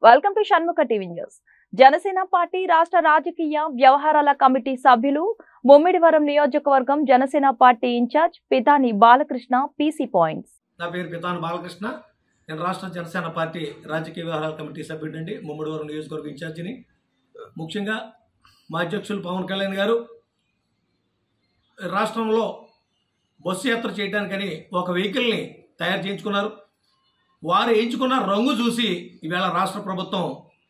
welcome to Shanmukha TV news Janasena party రాష్ట్ర రాజకీయ వ్యవహారాల కమిటీ సభ్యులు ముమ్మిడివరం నియోజకవర్గం Janasena party incharge Pithani Balakrishna PC points నా పేరు పితాను బాలకృష్ణ నేను రాష్ట్ర జనసేన పార్టీ రాజకీయ వ్యవహారాల కమిటీ సభ్యుడినండి ముమ్మడివరం నియోజకవర్గ ఇన్ఛార్జిని ముఖ్యంగా మా అధ్యక్షులు పవన్ కళ్యాణ్ గారు రాష్ట్రంలో బస్సు యాత్ర చేయడానికని ఒక వెహికల్ని తయారు చేయించుకున్నారు వారు ఎంచుకున్న రంగు చూసి ఈవేళ రాష్ట్ర ప్రభుత్వం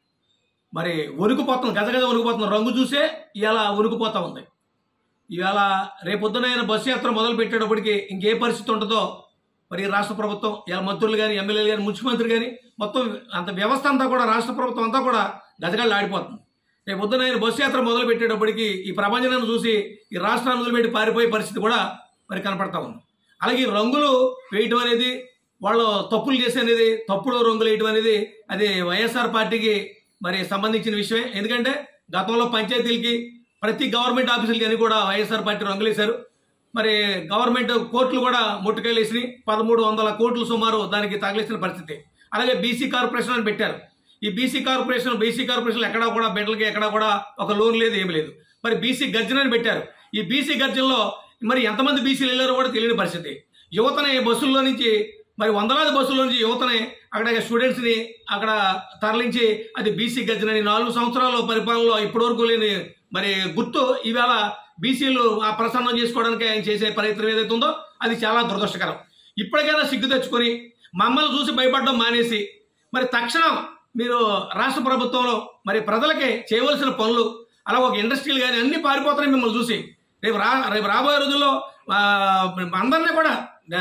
మరి వణుకుపోతుంది గజగజ వణుకుపోతున్న రంగు చూసే ఇవాళ వణుకుపోతా ఉంది ఇవాళ రేపొద్దున ఆయన బస్సు యాత్ర మొదలు పెట్టేటప్పటికి ఇంకే పరిస్థితి ఉంటుందో మరి రాష్ట్ర ప్రభుత్వం ఇలా మంత్రులు కానీ ఎమ్మెల్యేలు కానీ ముఖ్యమంత్రి కానీ మొత్తం అంత వ్యవస్థ అంతా కూడా రాష్ట్ర ప్రభుత్వం అంతా కూడా గజగళ్ళు ఆడిపోతుంది రేపు పొద్దున ఆయన బస్సు యాత్ర మొదలు పెట్టేటప్పటికి ఈ ప్రపంచాన్ని చూసి ఈ రాష్ట్రాన్ని వదిలిపెట్టి పారిపోయే పరిస్థితి కూడా మరి కనపడతా ఉంది అలాగే ఈ రంగులు వేయటం అనేది వాళ్ళు తప్పులు చేసే అనేది తప్పుడు రంగులు వేయటం అనేది అది వైఎస్ఆర్ పార్టీకి మరి సంబంధించిన విషయమే ఎందుకంటే గతంలో పంచాయతీలకి ప్రతి గవర్నమెంట్ ఆఫీసులకి అని కూడా వైఎస్ఆర్ పార్టీ రంగులు వేశారు మరి గవర్నమెంట్ కోర్టులు కూడా ముట్టుకెళ్ళేసి పదమూడు వందల కోట్లు సుమారు దానికి తగిలిసిన పరిస్థితి అలాగే బీసీ కార్పొరేషన్ అని పెట్టారు ఈ బీసీ కార్పొరేషన్ బీసీ కార్పొరేషన్ ఎక్కడా కూడా బిడ్డలకి ఎక్కడా కూడా ఒక లోన్ లేదు ఏమి లేదు మరి బీసీ గర్జన అని పెట్టారు ఈ బీసీ గర్జనలో మరి ఎంతమంది బీసీలు వెళ్ళారో కూడా తెలియని పరిస్థితి యువతని బస్సుల్లో నుంచి మరి వందలాది బస్సుల్లో నుంచి యువతని అక్కడ స్టూడెంట్స్ని అక్కడ తరలించి అది బీసీ గర్జనని నాలుగు సంవత్సరాల పరిపాలనలో ఇప్పటివరకు లేని మరి గుర్తు ఈవేళ బీసీలు ఆ ప్రసన్నం చేసుకోవడానికి ఆయన చేసే ప్రయత్నం ఏదైతే ఉందో అది చాలా దురదృష్టకరం ఇప్పటికైనా సిగ్గు తెచ్చుకొని మమ్మల్ని చూసి భయపడడం మానేసి మరి తక్షణం మీరు రాష్ట్ర ప్రభుత్వంలో మరి ప్రజలకి చేయవలసిన పనులు అలా ఒక ఇండస్ట్రీలు కానీ అన్ని పారిపోతున్నాయి మిమ్మల్ని చూసి రేపు రా రేపు రాబోయే రోజుల్లో ఆ, అందరినీ కూడా ఆ,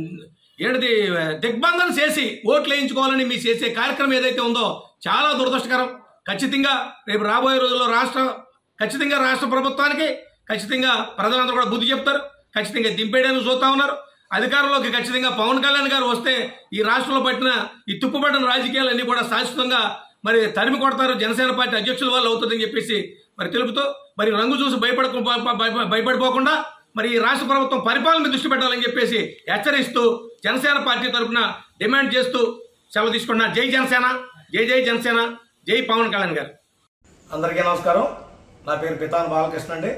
ఏంటిది దిగ్బంధన చేసి ఓట్లు వేయించుకోవాలని మీరు చేసే కార్యక్రమం ఏదైతే ఉందో చాలా దురదృష్టకరం ఖచ్చితంగా రేపు రాబోయే రోజుల్లో రాష్ట్ర ఖచ్చితంగా రాష్ట్ర ప్రభుత్వానికి ఖచ్చితంగా ప్రజలందరూ కూడా బుద్ధి చెప్తారు ఖచ్చితంగా దింపేయడానికి చూస్తా ఉన్నారు అధికారంలోకి ఖచ్చితంగా పవన్ కళ్యాణ్ గారు వస్తే ఈ రాష్ట్రంలో పట్టిన ఈ తుప్పుపడిన రాజకీయాలన్నీ కూడా శాశ్వతంగా మరి తరిమి కొడతారు జనసేన పార్టీ అధ్యక్షుల వల్ల అవుతుందని చెప్పేసి మరి తెలుపుతూ మరి రంగు చూసి భయపడకు భయ- భయ- భయపడిపోకుండా మరి ఈ రాష్ట్ర ప్రభుత్వం పరిపాలన మీద దృష్టి పెట్టాలని చెప్పేసి హెచ్చరిస్తూ జనసేన పార్టీ తరఫున డిమాండ్ చేస్తూ సెలవు తీసుకున్నా జై జనసేన జై జై జనసేన జై పవన్ కళ్యాణ్ గారు అందరికీ నమస్కారం నా పేరు పితాన్ బాలకృష్ణ అండి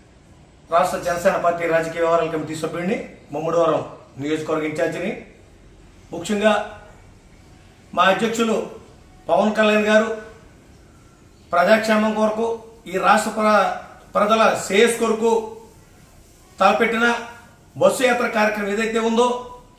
రాష్ట్ర జనసేన పార్టీ రాజకీయ వ్యవహారాల కమిటీ సభ్యుడిని ముమ్మడివరం నియోజకవర్గ ఇన్ఛార్జిని ముఖ్యంగా మా అధ్యక్షులు పవన్ కళ్యాణ్ గారు ప్రజాక్షేమం కొరకు ఈ రాష్ట్ర ప్ర- ప్రజల శ్రేయస్ కొరకు తలపెట్టిన బస్సు యాత్ర కార్యక్రమం ఏదైతే ఉందో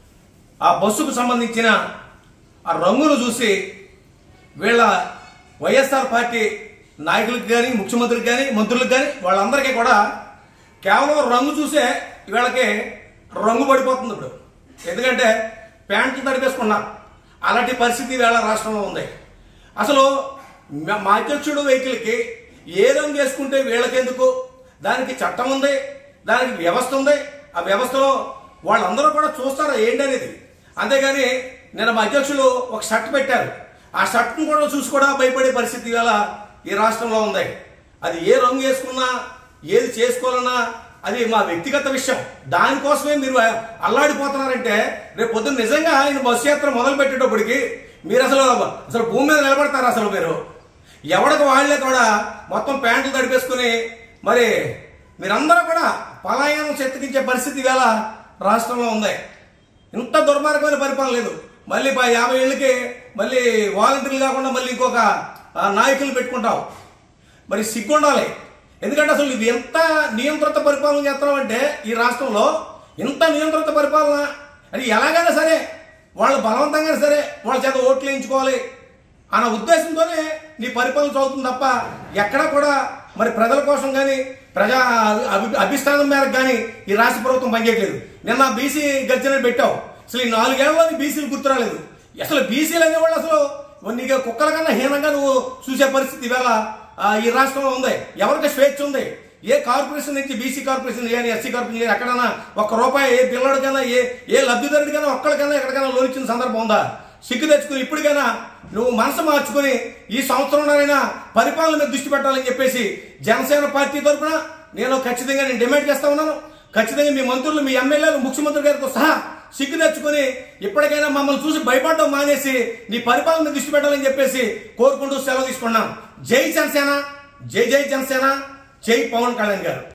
ఆ బస్సుకు సంబంధించిన ఆ రంగును చూసి వీళ్ళ వైఎస్ఆర్ పార్టీ నాయకులకు కానీ ముఖ్యమంత్రికి కానీ మంత్రులకు కానీ వాళ్ళందరికీ కూడా కేవలం రంగు చూసే వీళ్ళకి రంగు పడిపోతుంది ఇప్పుడు ఎందుకంటే ప్యాంట్లు తడిపేసుకున్నారు అలాంటి పరిస్థితి వీళ్ళ రాష్ట్రంలో ఉంది అసలు మా- మా అధ్యక్షుడు వెహికల్కి ఏ రంగు వేసుకుంటే వీళ్ళకెందుకు దానికి చట్టం ఉంది దానికి వ్యవస్థ ఉంది ఆ వ్యవస్థలో వాళ్ళందరూ కూడా చూస్తారా ఏంటి అనేది అంతేగాని నేను మా అధ్యక్షులు ఒక షర్ట్ పెట్టారు ఆ షర్ట్ను కూడా చూసి కూడా భయపడే పరిస్థితి ఇవాళ ఈ రాష్ట్రంలో ఉంది అది ఏ రంగు వేసుకున్నా ఏది చేసుకోవాలన్నా అది మా వ్యక్తిగత విషయం దానికోసమే మీరు అల్లాడిపోతున్నారంటే రేపు పొద్దున్న నిజంగా ఆయన బస్సు యాత్ర మొదలు పెట్టేటప్పటికి మీరు అసలు అసలు భూమి మీద నిలబడతారు అసలు మీరు ఎవరికి వాళ్ళే కూడా మొత్తం ప్యాంట్లు తడిపేసుకుని మరి మీరందరూ కూడా పలాయనం చెత్తకించే పరిస్థితి ఇవాళ రాష్ట్రంలో ఉంది ఇంత దుర్మార్గమైన పరిపాలన లేదు మళ్ళీ ప- యాభై ఏళ్ళకి మళ్ళీ వాలంటీర్లు కాకుండా మళ్ళీ ఇంకొక ఆ, నాయకులు పెట్టుకుంటాం మరి సిగ్గుండాలి ఎందుకంటే అసలు ఇది ఎంత నియంత్రిత పరిపాలన చేస్తున్నాం అంటే ఈ రాష్ట్రంలో ఇంత నియంత్రిత పరిపాలన అది ఎలాగైనా సరే వాళ్ళు బలవంతంగా సరే వాళ్ళ చేత ఓట్లు వేయించుకోవాలి అన్న ఉద్దేశంతోనే నీ పరిపాలన చదువుతుంది తప్ప ఎక్కడ కూడా మరి ప్రజల కోసం కానీ ప్రజా అభి అభిష్టానం మేరకు కానీ ఈ రాష్ట్ర ప్రభుత్వం పనిచేయట్లేదు నిన్న బీసీ గర్జన పెట్టావు అసలు ఈ నాలుగేళ్లలో బీసీలు గుర్తురాలేదు అసలు బీసీలు అనేవాళ్ళు అసలు నీకు కుక్కల కన్నా హీనంగా నువ్వు చూసే పరిస్థితి ఇవాళ ఆ, ఈ రాష్ట్రంలో ఉంది ఎవరికి స్వేచ్ఛ ఉంది ఏ కార్పొరేషన్ నుంచి బీసీ కార్పొరేషన్ కానీ ఎస్సీ కార్పొరేషన్ కానీ ఎక్కడైనా ఒక్క రూపాయి ఏ పిల్లడికైనా ఏ ఏ లబ్ధిదారుడికైనా ఒక్కడికైనా ఎక్కడికైనా లోన్ ఇచ్చిన సందర్భం ఉందా సిగ్గు తెచ్చుకుని ఇప్పటికైనా నువ్వు మనసు మార్చుకుని ఈ సంవత్సరంలోనైనా పరిపాలన మీద దృష్టి పెట్టాలని చెప్పేసి జనసేన పార్టీ తరఫున నేను ఖచ్చితంగా నేను డిమాండ్ చేస్తా ఉన్నాను ఖచ్చితంగా మీ మంత్రులు మీ ఎమ్మెల్యేలు ముఖ్యమంత్రి గారితో సహా సిగ్గు తెచ్చుకుని ఇప్పటికైనా మమ్మల్ని చూసి భయపడడం మానేసి నీ పరిపాలన దృష్టి పెట్టాలని చెప్పేసి కోరుకుంటూ సెలవు తీసుకున్నాం జై జనసేన జై జై జనసేన జై పవన్ కళ్యాణ్ గారు